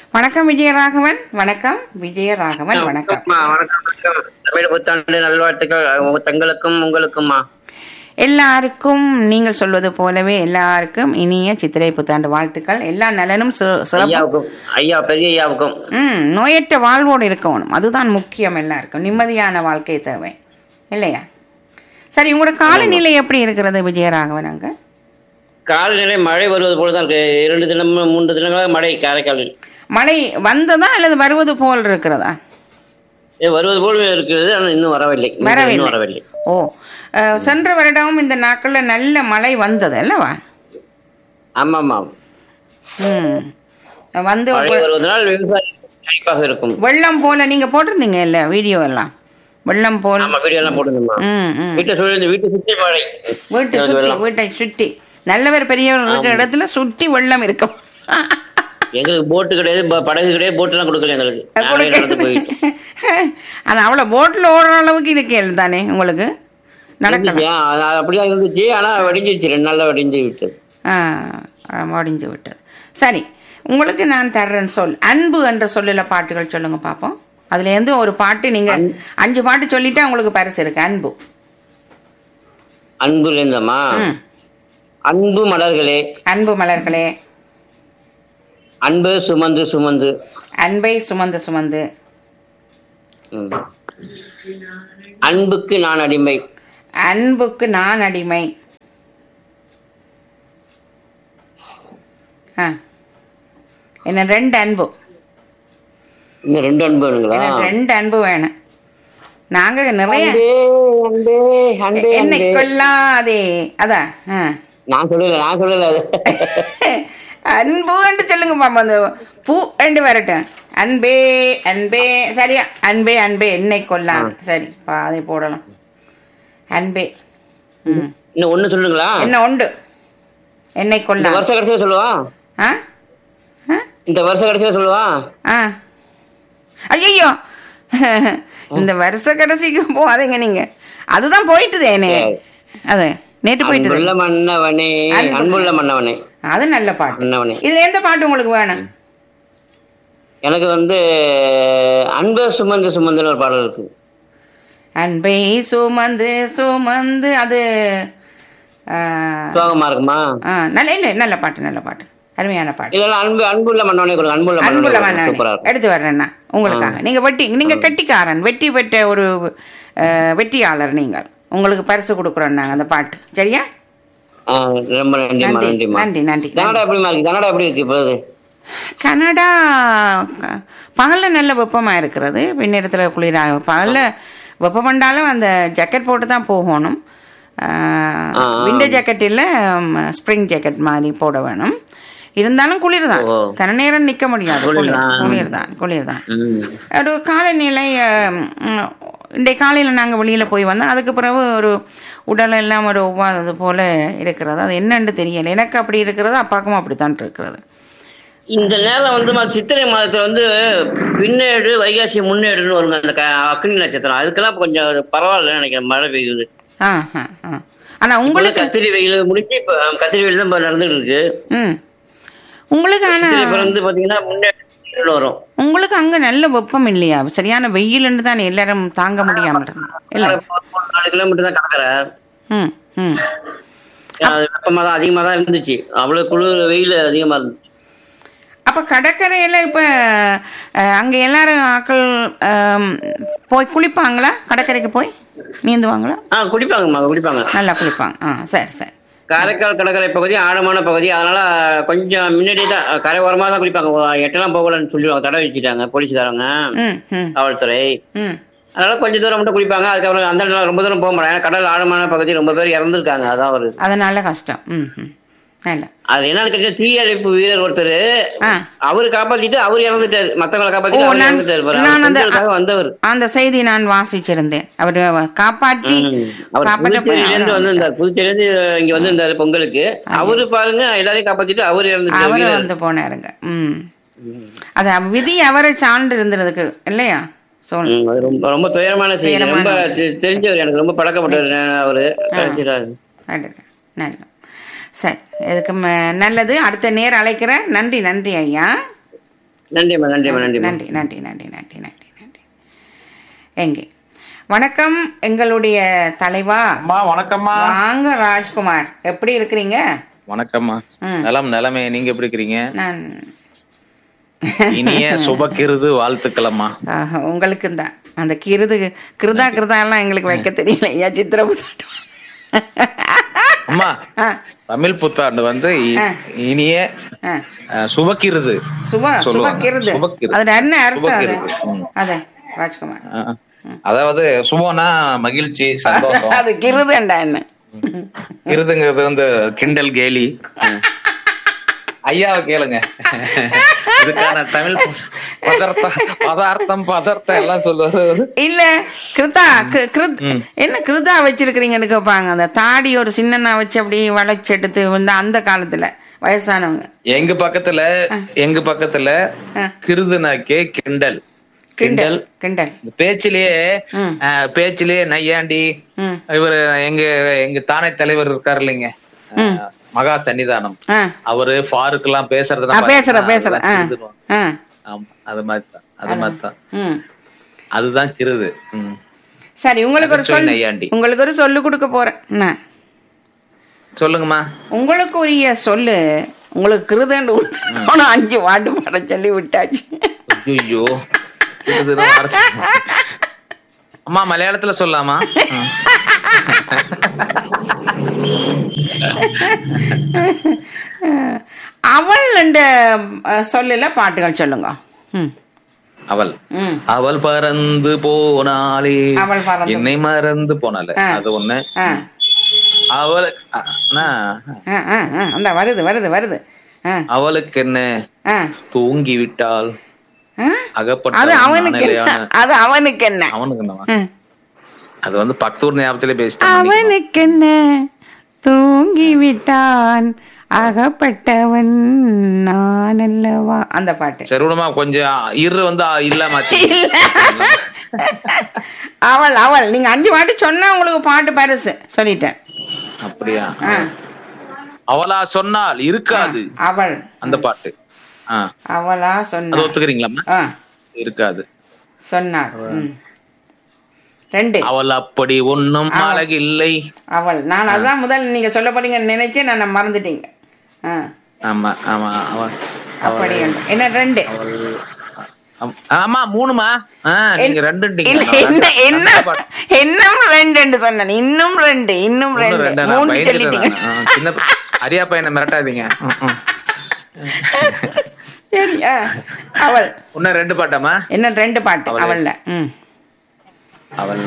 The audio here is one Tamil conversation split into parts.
வணக்கம் விஜயராகவன் வணக்கம் விஜயராகவன் வணக்கம் வணக்கம்மா, வணக்கம் வணக்கம் தமிழ் புத்தாண்டு நல்வாழ்த்துக்கள் உங்க தங்களுக்கும் உங்களுக்கும்மா எல்லாருக்கும் நீங்கள் சொல்வது போலவே எல்லாருக்கும் இனிய சித்திரை புத்தாண்டு வாழ்த்துக்கள் எல்லா நலனும் சி- சிறப்பு ஐயாவுக்கும் ஐயா பெரிய ஐயாவுக்கும் ம் நோயற்ற வாழ்வோடு இருக்கணும் அதுதான் முக்கியம் எல்லாருக்கும் நிம்மதியான வாழ்க்கை தேவை இல்லையா சரி உங்களோட காலநிலை எப்படி இருக்கிறது விஜயராகவன் அங்க காலநிலை மழை வருவது போல தான் இருக்கு இரண்டு தினம் மூன்று தினங்களாக மழை காரைக்காலில் மழை வந்ததா அல்லது வருவது போல் இருக்கிறதா ஏ, வருவது போல் இருக்கிறது ஆனால் இன்னும் வரவில்லை இன்னும் வரவில்லை வரவில்லை ஓ அஹ், சென்ற வருடமும் இந்த நாட்கள்ல நல்ல மழை வந்தது அல்லவா ஆமா ஆமா ம் வந்து மழை வருவதனால் விவசாயம் செழிப்பாக இருக்கும் வெள்ளம் போல நீங்க போட்டிருந்தீங்க இல்ல வீடியோ எல்லாம் வெள்ளம் போல் ஆமா வீடியோ எல்லாம் போட்டுருந்தோம்மா ம் ம் வீட்டை சொல்லி வீட்டை சுற்றி மழை வீட்டை சுத்தி வீட்டை சுத்தி நல்லவர் பெரியவர் இருக்கிற இடத்துல சுத்தி வெள்ளம் இருக்கும் எங்களுக்கு போட்டு கிடையாது ப- படகு கிடையாது போட்டு எல்லாம் கொடுக்கல எங்களுக்கு நாங்களே நடந்து போயிட்டு ஆனா அவ்வளவு போட்ல ஓடுற அளவுக்கு இருக்கேன் தானே உங்களுக்கு நடக்கலாம் இருந்துச்சு, அது அப்படியே இருந்துச்சு ஆனா வெடிஞ்சிருச்சு ரெண்டு நாள்ல வெடிஞ்சு விட்டது ஆ முடிஞ்சு விட்டது சரி உங்களுக்கு நான் தர்றேன் சொல் அன்பு என்ற சொல்லுல பாட்டுகள் சொல்லுங்க பாப்போம் அதுல இருந்து ஒரு பாட்டு நீங்க அஞ்சு பாட்டு சொல்லிட்டா உங்களுக்கு பரிசு இருக்கு அன்பு அன்புல இருந்தம்மா ம். அன்பு மலர்களே அன்பு மலர்களே அன்பு சுமந்து சுமந்து அன்பை சுமந்து சுமந்து ம். அன்புக்கு நான் அடிமை அன்புக்கு நான் அடிமை ஆ என்ன ரெண்டு அன்பு இன்னும் ரெண்டு அன்பு வேணுங்களா எனக்கு ரெண்டு அன்பு வேணும் நாங்க நிறைய அன்பே, அன்பே, அன்பே, என்னை அன்பே. கொல்லாதே அதான் ஆ. நான் சொல்லல நான் சொல்லல அது அன்புன்னு சொல்லுங்க பாப்பா அந்த பூ ரெண்டு வரட்டும் அன்பே அன்பே சரியா அன்பே அன்பே என்னை கொல்லாது சரி பா அதை போடலாம் அன்பே ம். இன்னும் ஒண்ணு சொல்லுங்களா என்ன உண்டு என்னை இந்த கொல்லா வருஷ கடைசியில சொல்லுவா ஆ ஆ? இந்த வருஷ கடைசியில சொல்லுவா ஆ ஐயோ இந்த வருஷ கடைசிக்கு போகாதீங்க நீங்க அதுதான் போயிட்டுதேனே அது நேற்று போயிட்டுது அன்புள்ள மன்னவனே அன்பு. அன்புள்ள மன்னவனே அது நல்ல பாட்டு மன்னவனே இதுல எந்த பாட்டு உங்களுக்கு வேணும் எனக்கு வந்து அன்பு சுமந்து சுமந்துன்னு ஒரு பாடல் இருக்கு அன்பை சுமந்து சுமந்து அது ஆ, சோகமா இருக்குமா ஆ, நல்ல இல்ல நல்ல பாட்டு நல்ல பாட்டு அருமையான பாட்டு இல்ல இல்ல அன்பு அன்புள்ள மன்னவனே கொடுங்க அன்புள்ள அன்புள்ள மன்னவனே மன்னவனே. சூப்பரா இருக்கும் எடுத்து வர்றேன்னா உங்களுக்காக நீங்க வெட்டி நீங்க கெட்டிக்காரன் வெற்றி பெற்ற ஒரு அஹ், வெற்றியாளர் நீங்கள் உங்களுக்கு பரிசு கொடுக்குறோம் நாங்க அந்த பாட்டு சரியா ஆ, ரொம்ப நன்றிமா நன்றி நன்றிமா நன்றி நன்றி கனடா எப்படிமா இருக்கு கனடா எப்படி இருக்கு இப்போது கனடா க- பகல்ல நல்ல வெப்பமா இருக்கிறது பின்னேரத்தில் குளிராக பகல்ல வெப்பம் பண்ணாலும் அந்த ஜாக்கெட் போட்டு தான் போகணும் ஆ. விண்டர் ஜாக்கெட் இல்லை ஸ்ப்ரிங் ஜாக்கெட் மாதிரி போட வேணும் இருந்தாலும் குளிர் தான் ஓ. கன நேரம் நிற்க முடியாது குளிர் குளிர்தான். குளிர் தான் குளிர் தான் ம். ஒரு காலநிலை அஹ், ம், இன்றைய காலையில் நாங்கள் வெளியில் போய் வந்தோம் அதுக்கு பிறகு ஒரு உடல் எல்லாம் ஒரு ஒவ்வாதது போல இருக்கிறது அது என்னன்னு தெரியல எனக்கு அப்படி இருக்கிறது அப்பாக்கும் அப்படித்தான் இருக்கிறது இந்த நேரம் வந்து ம- சித்திரை மாதத்துல வந்து பின்னேடு வைகாசி முன்னேடுன்னு வருங்க அந்த க- அக்னி நட்சத்திரம் அதுக்கெல்லாம் கொஞ்சம் பரவாயில்ல நினைக்கிறேன் மழை பெய்யுது ஆ ஆ ஆ ஆனால் இப்ப உங்களுக்கு கத்திரி வெயில் முடிஞ்சு இப்ப கத்திரி வெயில் தான் இப்ப நடந்துட்டு இருக்கு ம் உங்களுக்கு சித்திரை ஆனால் பிறந்து பாத்தீங்கன்னா முன்னேடு வரும் உங்களுக்கு அங்கே நல்ல வெப்பம் இல்லையா சரியான வெயிலுன்னு தான் எல்லாரும் தாங்க முடியாமல் இருந்தது இல்லை நாலு கிலோமீட்டர் தான் கடற்கரை ம் ம் அது வெப்பமா தான் அதிகமா தான் இருந்துச்சு அவ்வளவு குளிர் வெயில் அதிகமா இருந்துச்சு அப்போ கடற்கரையில் இப்போ அங்கே எல்லாரும் ஆக்கள் அம், போய் குளிப்பாங்களா கடற்கரைக்கு போய் நீந்துவாங்களா ஆ குடிப்பாங்கம்மா குடிப்பாங்க நல்லா குளிப்பாங்க ஆ சரி சரி காரைக்கால் கடற்கரை பகுதி ஆழமான பகுதி அதனால கொஞ்சம் முன்னாடியே தான் கரை ஓரமா தான் குளிப்பாங்க ஓ, எட்டெல்லாம் போகலன்னு சொல்லிடுவாங்க தடை வச்சுட்டாங்க போலீஸ்காரங்க ம் ம் காவல்துறை ம் அதனால கொஞ்ச தூரம் மட்டும் குளிப்பாங்க அதுக்கப்புறம் அந்த இடத்துல ரொம்ப தூரம் போக மாட்டாங்க ஏன்னா கடல் ஆழமான பகுதி ரொம்ப பேர் இறந்துருக்காங்க அதான் ஒரு அதனால கஷ்டம் ம் ம் நல்ல அது என்னன்னு கேட்டா தீயணைப்பு வீரர் ஒருத்தர் ஆ அவரு காப்பாத்திட்டு அவர் இறந்துட்டாரு மத்தவங்களை காப்பாத்திட்டு ஓ, அவர் நான்- இறந்துட்டாரு பாரு. நான் அவர் அந்த- பெண்களுக்காக வந்தவர் அந்த செய்தி நான் வாசிச்சிருந்தேன் அவர் காப்பாற்றி ம். அவர் காப்பாற்ற புதுச்சேரியில இருந்து வந்திருந்தார் புதுச்சேரியில இருந்து இங்க வந்திருந்தாரு பொங்கலுக்கு அவரு பாருங்க எல்லாரையும் காப்பாத்திட்டு அவரு இறந்துட்டாரு அவர் வீரர். வந்து போனாருங்க ம் அது விதி அவரை சார்ந்து இருந்ததுக்கு இல்லையா சொல் ம், அது ரொம்ப ரொம்ப துயரமான செய்தி துயரமான ரொம்ப செய்தி. தெ- தெரிஞ்சவர் எனக்கு ரொம்ப பழக்கப்பட்டவர் அவரு கிடைச்சிட்டாரு அடடா, நல்ல சரி இதுக்கு ம- நல்லது அடுத்த நேர் அழைக்கிறேன் நன்றி நன்றி ஐயா நன்றிம்மா நன்றிம்மா நன்றிம்மா நன்றி நன்றி நன்றி நன்றி நன்றி நன்றி எங்கே வணக்கம் எங்களுடைய தலைவா அம்மா வணக்கம்மா வாங்க ராஜ்குமார் எப்படி இருக்கிறீங்க வணக்கம்மா ம். நலம் நிலமே நீங்க எப்படி இருக்கிறீங்க நான் இனிய சுபக்கிருது வாழ்த்துக்களம்மா ஆஹா, உங்களுக்கு தான் அந்த கிருது கிருதா கிருதா எல்லாம் எங்களுக்கு வைக்க தெரியல ஐயா சித்திர புத்தாட்டம் அம்மா ஆ, தமிழ் புத்தாண்டு வந்து இ- ஆ. இனிய ஆ. அஹ், சுபக்கிருது சுப சுப சொல்லுவாங்க. கிருது சுபக்கிருது. அது என்ன அர்த்தம் அது சுபக்கிருது. ம். அതെ ராஜ்குமார் அஹ், அதாவது சுபம்னா மகிழ்ச்சி சந்தோஷம் அது கிருதுண்டா என்ன கிருதுங்கிறது வந்து கிண்டல் கேலி அஹ். ஐயாவை கேளுங்க இதுக்கான தமிழ் பதார்த்தம் பதார்த்தம் பதார்த்தம் எல்லாம் சொல்லுவது இல்ல கிருதா கி- கிருத் ம். என்ன கிருதா வச்சிருக்கிறீங்கன்னு கேட்பாங்க அந்த தாடி ஒரு சின்னண்ணா வச்சு அப்படியே வளைச்சு எடுத்து வந்து அந்த காலத்துல வயசானவங்க எங்க பக்கத்துல எங்க பக்கத்துல ஆ. கிருதுனாக்கே கிண்டல் கிண்டல் கிண்டல் கிண்டல் இந்த பேச்சிலேயே ம். அஹ், பேச்சிலேயே நையாண்டி ம் இவரு எங்க எங்க தானே தலைவர் இருக்காரு இல்லைங்க அஹ், மகா சன்னிதானம் ஆ அவரு ஃபாருக் எல்லாம் ஆ, பேசுறதுலாம் பேசுற பாத்தீங்கன்னா பேசுற ஆ அதெல்லாம் கிருதுன்னு. ஆ ஆமா, அது மாதிரி தான் அது மாதிரி தான் ம் அதுதான் கிருது ம். சரி உங்களுக்கு ஒரு நகைச்சுவை சொல் நையாண்டி. உங்களுக்கு ஒரு சொல்லு கொடுக்க போறேன் நான் சொல்லுங்கம்மா உங்களுக்கு உரிய சொல்லு உங்களுக்கு கிருதண்டு கொடுத்தா அஞ்சு வாட்டு பாட சொல்லி விட்டாச்சு ஐயோ கிருதுன்னு வார்த்தை. அம்மா மலையாளத்துல சொல்லலாமா ம். அவள் என்ற அஹ், சொல்லுல பாட்டுகள் சொல்லுங்க ம் அவள் ம் அவள் பறந்து போனாலே அவள் பறந்து- என்னை மறந்து போனால ஆ. அது ஒண்ணு ஆ அவள் அண்ணா, ஆ ஆ ஆ அந்த வருது வருது வருது ஆ அவளுக்கு என்ன ஆ தூங்கி விட்டால் ஆ? அகப்பட்ட அது அவனுக்கு என்ன அது அவனுக்கு என்ன அவனுக்கு என்னவா ஆ. அது வந்து பக்தூர் ஞாபகத்திலே பேசிட்டேன் அவனுக்கு என்ன தூங்கி விட்டான் அகப்பட்டவன் நான் அல்லவா அந்த பாட்டு சருணமா கொஞ்சம் இரு வந்து இல்ல மாத்தி அவள் அவள் நீங்க அஞ்சு பாட்டு சொன்னா உங்களுக்கு பாட்டு பரிசு சொல்லிட்டேன் அப்படியா ஆ, அவளா சொன்னால் இருக்காது அவள் அந்த பாட்டு ஆ அவளா அது சொன்னா ஒத்துக்கிறீங்களாம்மா ஆ இருக்காது சொன்னாள் ம். ரெண்டு அவள் அப்படி ஒண்ணும் அழகில்லை அவள் நான் அதான் முதல் நீங்க சொல்ல போறீங்கன்னு நினைச்சேன் நான் மறந்துட்டீங்க ஆ ஆமா ஆமா அவள் அப்படி ஒன்று. என்ன ரெண்டு அவள் ஆம். ஆமா மூணுமா ஆ நீங்க ரெண்டுட்டீங்க இல்ல நான் என்ன ரெண்டு- என்ன ரெண்டு பாட்டு. இன்னும் ரெண்டு சொன்னேன் இன்னும் ரெண்டு இன்னும் ஒண்ணு ரெண்டு ரெண்டு, நான் மூணு பயந்துட்டேன் சொல்லிட்டீங்க நான். ஆ, சின்ன ப- அரியா பையனை மிரட்டாதீங்க ம், ம். சரியா அவள் இன்னும் ரெண்டு பாட்டாமா என்ன ரெண்டு பாட்டு அவளே. அவள்ல ம் அவள்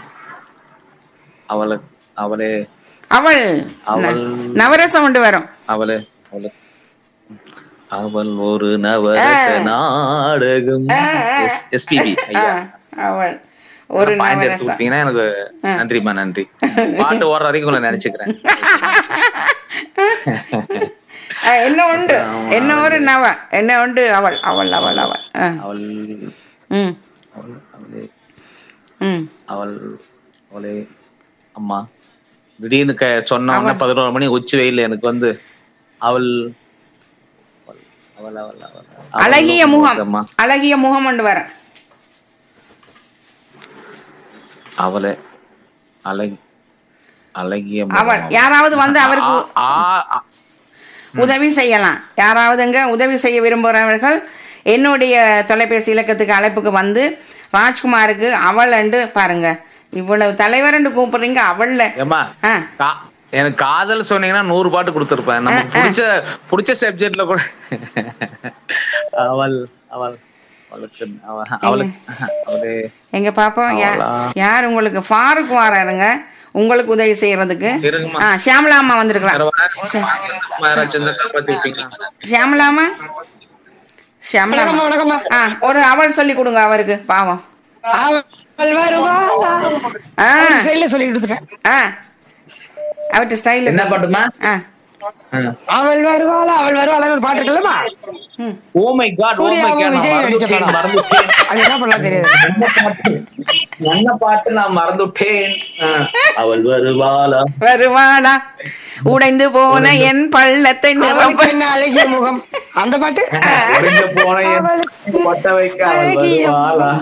அவளு அவளே அவள் அவள். ந- நவரசம் கொண்டு வரும் அவளே அவளு அவள் ஒரு நவரச நாடகம் எஸ்பிபி ஆ, ஐயா அவள் ஒரு பாயிண்ட் எடுத்து நவரசம் கொடுத்தீங்கன்னா எனக்கு நன்றிம்மா நன்றி பாட்டு ஓடுற வரைக்கும் உங்களை நினைச்சுக்கிறேன் ஆ, என்ன உண்டு என்ன ஒரு நவ என்ன உண்டு அவள் அவள் அவள் அவள் ஆ, அவள் ம் அவள் அவளே ம் அவள் அவளே அம்மா திடீர்னு க சொன்ன உடனே பதினோரு மணி உச்சி வெயில் எனக்கு வந்து அவள் அவள் அவள் அவள் அவள் அவள் அழகிய முகம் அம்மா அழகிய முகம் கொண்டு வர அவளே அழகி அழகிய அவள் யாராவது வந்து அவருக்கு ஆ, ஆ, ஆ. உதவி செய்யலாம் யாராவதுங்க உதவி செய்ய விரும்புகிறவர்கள் என்னுடைய தொலைபேசி இலக்கத்துக்கு அழைப்புக்கு வந்து ராஜ்குமாருக்கு அவள் என்று பாருங்க இவ்வளவு தலைவர் என்று கூப்பிடுறீங்க அவள்ல ஏம்மா ஆ கா- எனக்கு காதல் சொன்னீங்கன்னா நூறு பாட்டு கொடுத்துருப்பேன் நமக்கு பிடிச்ச பிடிச்ச சப்ஜெக்ட்ல கூட அவள் அவள் அவளுக்கு அவ- அவளுக்கு அவளே எங்க பாப்போம் யா- அவளா? யார் உங்களுக்கு ஃபாரூக் வாராருங்க உங்களுக்கு உதவி செய்யறதுக்கு இருங்கம்மா ஆ ஷியாமலா அம்மா வந்திருக்கலாம் யாராச்சும் இருந்தா காப்பாத்தி விட்டீங்க ஷியாமலா அம்மா ஷியாமலா அம்மா. வணக்கம்மா ஆ ஒரு அவள் சொல்லி கொடுங்க அவருக்கு பாவம் அவள் வருவாளா ஆ சைட்ல சொல்லி கொடுத்துட்டேன் ஆ அவர்கிட்ட ஸ்டைல் என்ன பாட்டுமா ஆ அவள் வருவாளா அவள் வருவாளா ஒரு பாட்டு இருக்குல்லம்மா ம் oh my god oh my சூர்யாவும் காட் விஜய் நடிச்ச படம். மறந்துட்டேன் அது என்ன பண்ணலாம் தெரியாது என்ன பாட்டு என்ன பாட்டு நான் மறந்துட்டேன் ஆ, அவள் வருவாளா வருவாளா உடைந்து போன என் பள்ளத்தை அவளுக்கு நிரப்ப என்ன அழகிய முகம் அந்த பாட்டு உடைந்து போன என் கொட்ட வைக்க அவள் அழகிய வருவாளா?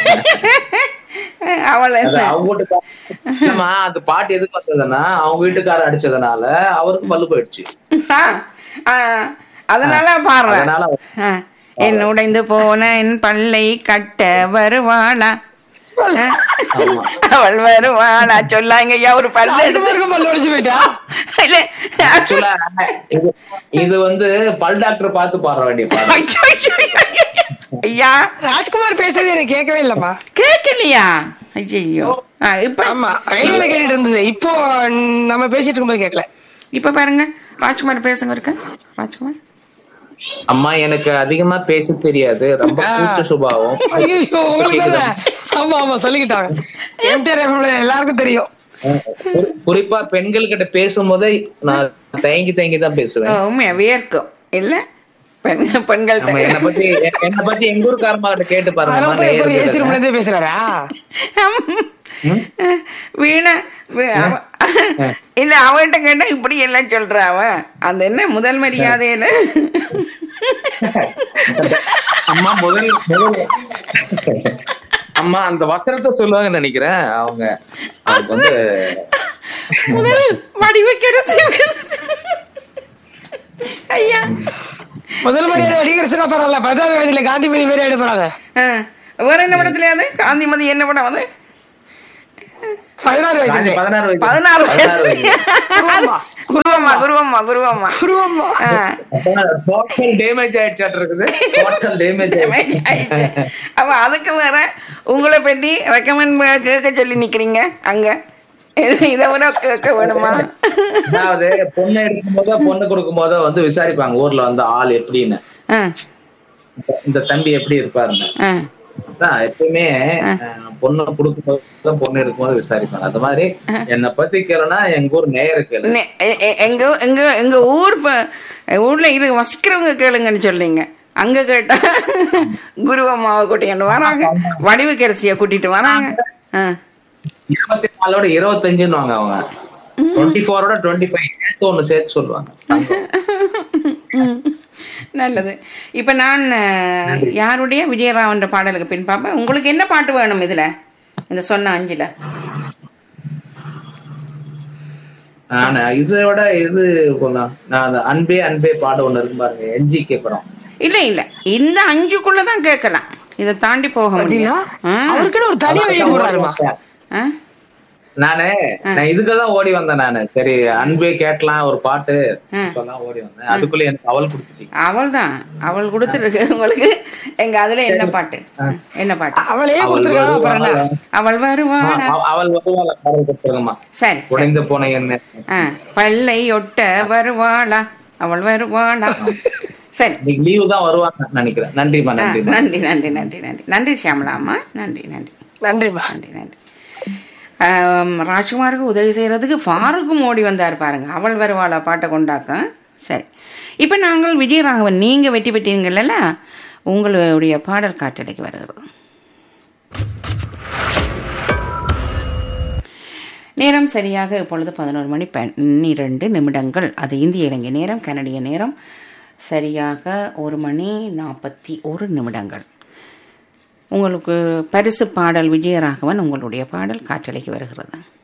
அவள் அது என்ன அவங்க வீட்டுக்கார- இல்லம்மா, அந்த பாட்டு எதுக்கு வந்ததுன்னா அவங்க வீட்டுக்காரர் அடிச்சதுனால அவருக்கு பல்லு போயிடுச்சு ஆ, ஆ, அதனால பாடுறேன் அதனால ஆ, என் உடைந்து போன என் பல்லை கட்ட வருவாளா ஆ, ஆமா. அவள் வருவாளா சொல்லாங்க ஐயா ஒரு பல்லு அதுக்கு எடுத்து பிறகு பல்லு உடைச்சு போயிட்டா இல்ல Actually, இது- இது வந்து பல் டாக்டர் பார்த்து பாட வேண்டிய பாடம் ஐயோ, ஐயோ, ஐயோ. ஐயா ராஜ்குமார் பேசுறது எனக்கு கேட்கவே இல்லம்மா கேட்கலையா ஐயோ இப்ப ஆமா ரயில்ல கேட்டுட்டு இருந்தது இப்போ நம்ம பேசிட்டு இருக்கும்போது கேட்கல இப்ப பாருங்க ராஜ்குமார் பேசுங்க இருக்க ராஜ்குமார் அம்மா எனக்கு அதிகமா பேச தெரியாது ரொம்ப கூச்ச சுபாவம் ஐயோ உங்களுக்கு தானே? ஆமா ஆமா சொல்லிக்கிட்டாங்க எம்டிஆர் எல்லாருக்கும் தெரியும் குறி- குறிப்பா பெண்கள் கிட்ட பேசும்போதே நான் தயங்கி தயங்கி தான் ஓ, பேசுவேன் உண்மையா வியர்க்கும் இல்ல பெண் பெண்கள் ஆமா என்ன பத்தி என்ன பத்தி எங்க ஊருக்காரமா கிட்ட கேட்டு அதெல்லாம் போய் எப்போதும் ஏசி பாருங்க ரூம்ல இருந்தே பேசுறாரா வீணா வீ- அவ- இல்ல அவன்கிட்ட கேட்டா இப்படி எல்லாம் சொல்றா அவன் அந்த என்ன முதல் மரியாதையில அம்மா முதல் முதல் அம்மா அந்த வசனத்தை சொல்லுவாங்கன்னு நினைக்கிறேன் அவங்க அதுக்கு வந்து முதல் வடிவக்கிற ஐயா முதல் மரியாதை வடிகரசனா பரவாயில்ல பதினாறு வயதுல காந்திமதி மாரி ஆயிட போறாங்க ஆ, வேற என்ன படத்துல அது காந்திமதி என்ன படம் அது பதினாறு வயதுல பதினாறு வயசு பதினாறு வயசு குருவம்மா. குருவம்மா குருவம்மா குருவம்மா குருவம்மா ஆ. டோட்டல் டேமேஜ் ஆயிடுச்சாட்டு இருக்குது டோட்டல் டேமேஜ் ஆயிடுச்சு அப்ப அதுக்கு வேற உங்களை பற்றி ரெக்கமெண்ட் கேட்க சொல்லி நிக்கிறீங்க அங்க இது- இதை விட கேட்க வேணுமா அதாவது பொண்ணு எடுக்கும் போதோ பொண்ணு கொடுக்கும் போதோ வந்து விசாரிப்பாங்க ஊர்ல வந்து ஆள் எப்படின்னு ஆ, இந்த தம்பி எப்படி இருப்பாருன்னு ஆ. அதான் எப்பவுமே அஹ், பொண்ணு கொடுக்கும்போது தான் பொண்ணு எடுக்கும்போது விசாரிப்பாங்க அந்த மாதிரி என்னை பத்தி கேளுனா எங்க ஊர் நேயர் கேளு நெ- எ- எ- எங்க எங்க எங்க ஊர் ப- ஊர்ல இரு வசிக்கிறவங்க கேளுங்கன்னு சொல்றீங்க அங்க கேட்டா குருவம்மாவை கூட்டிட்டு வராங்க வடிவுக்கரசிய கூட்டிட்டு வராங்க ஆ. இருபத்தி நாலோட இருபத்தஞ்சுன்னு வாங்க அவங்க டுவெண்ட்டி ஃபோரோட டுவெண்ட்டி ஃபைவ் சேர்த்து ஒண்ணு சேர்த்து சொல்லுவாங்க ம். நல்லது இப்ப நான் அஹ், யாருடைய விஜயராவன்ற பாடலுக்கு பின் பார்ப்பேன் உங்களுக்கு என்ன பாட்டு வேணும் இதுல இந்த சொன்ன அஞ்சுல ஆனா இதோட இது கொஞ்சம் நான் அந்த அன்பே அன்பே பாடு ஒண்ணு இருக்கு பாருங்க என்ஜிகே படம் இல்ல இல்ல இந்த அஞ்சுக்குள்ளதான் கேட்கலாம் இதை தாண்டி போக பாத்தீங்களா முடியும் ஆ, அவருக்குன்னு ஒரு தனி வழி போடுறாருமா ஆ? நானு நான் இதுக்குதான் ஓடி வந்தேன் நானு சரி அன்பே கேட்கலாம் ஒரு பாட்டு ஆ. இப்பதான் ஓடி வந்தேன் அதுக்குள்ள எனக்கு அவள் கொடுத்துட்டீங்க அவள் தான் அவள் கொடுத்துருக்கு உங்களுக்கு எங்க அதுல என்ன பாட்டு என்ன பாட்டு அவளே அவள் கொடுத்துருக்காங்க அப்புறம் என்ன வருவாளா? அவள் வருவாளா அவ- அவள் வருவாள பாடல் கொடுத்துருங்கம்மா சரி சரி உடைந்து போன என்ன ஆ, பல்லை ஒட்ட வருவாளா அவள் வருவாளா சரி இன்னைக்கு லீவு தான் வருவாங்க நினைக்கிறேன் நன்றிம்மா ஆ, நன்றி நன்றி நன்றி நன்றி நன்றி நன்றி சியாமலா அம்மா நன்றி நன்றி நன்றிமா நன்றி நன்றி ஆம், ராஜ்குமாருக்கு உதவி செய்யறதுக்கு ஃபாருக்கும் ஓடி வந்தார் பாருங்க அவள் வருவாளா பாட்டை கொண்டாக்க சரி இப்போ நாங்கள் விஜயராகவன் நீங்க வெற்றி பெற்றீங்கல்ல உங்களுடைய பாடல் காற்றலைக்கு வருகிறது நேரம் சரியாக இப்பொழுது பதினோரு மணி பன்னிரண்டு நிமிடங்கள் அது இந்திய இலங்கை நேரம் கனடிய நேரம் சரியாக ஒரு மணி நாற்பத்தி ஒரு நிமிடங்கள் உங்களுக்கு பரிசு பாடல் விஜயராகவன் உங்களுடைய பாடல் காற்றலைக்கு வருகிறது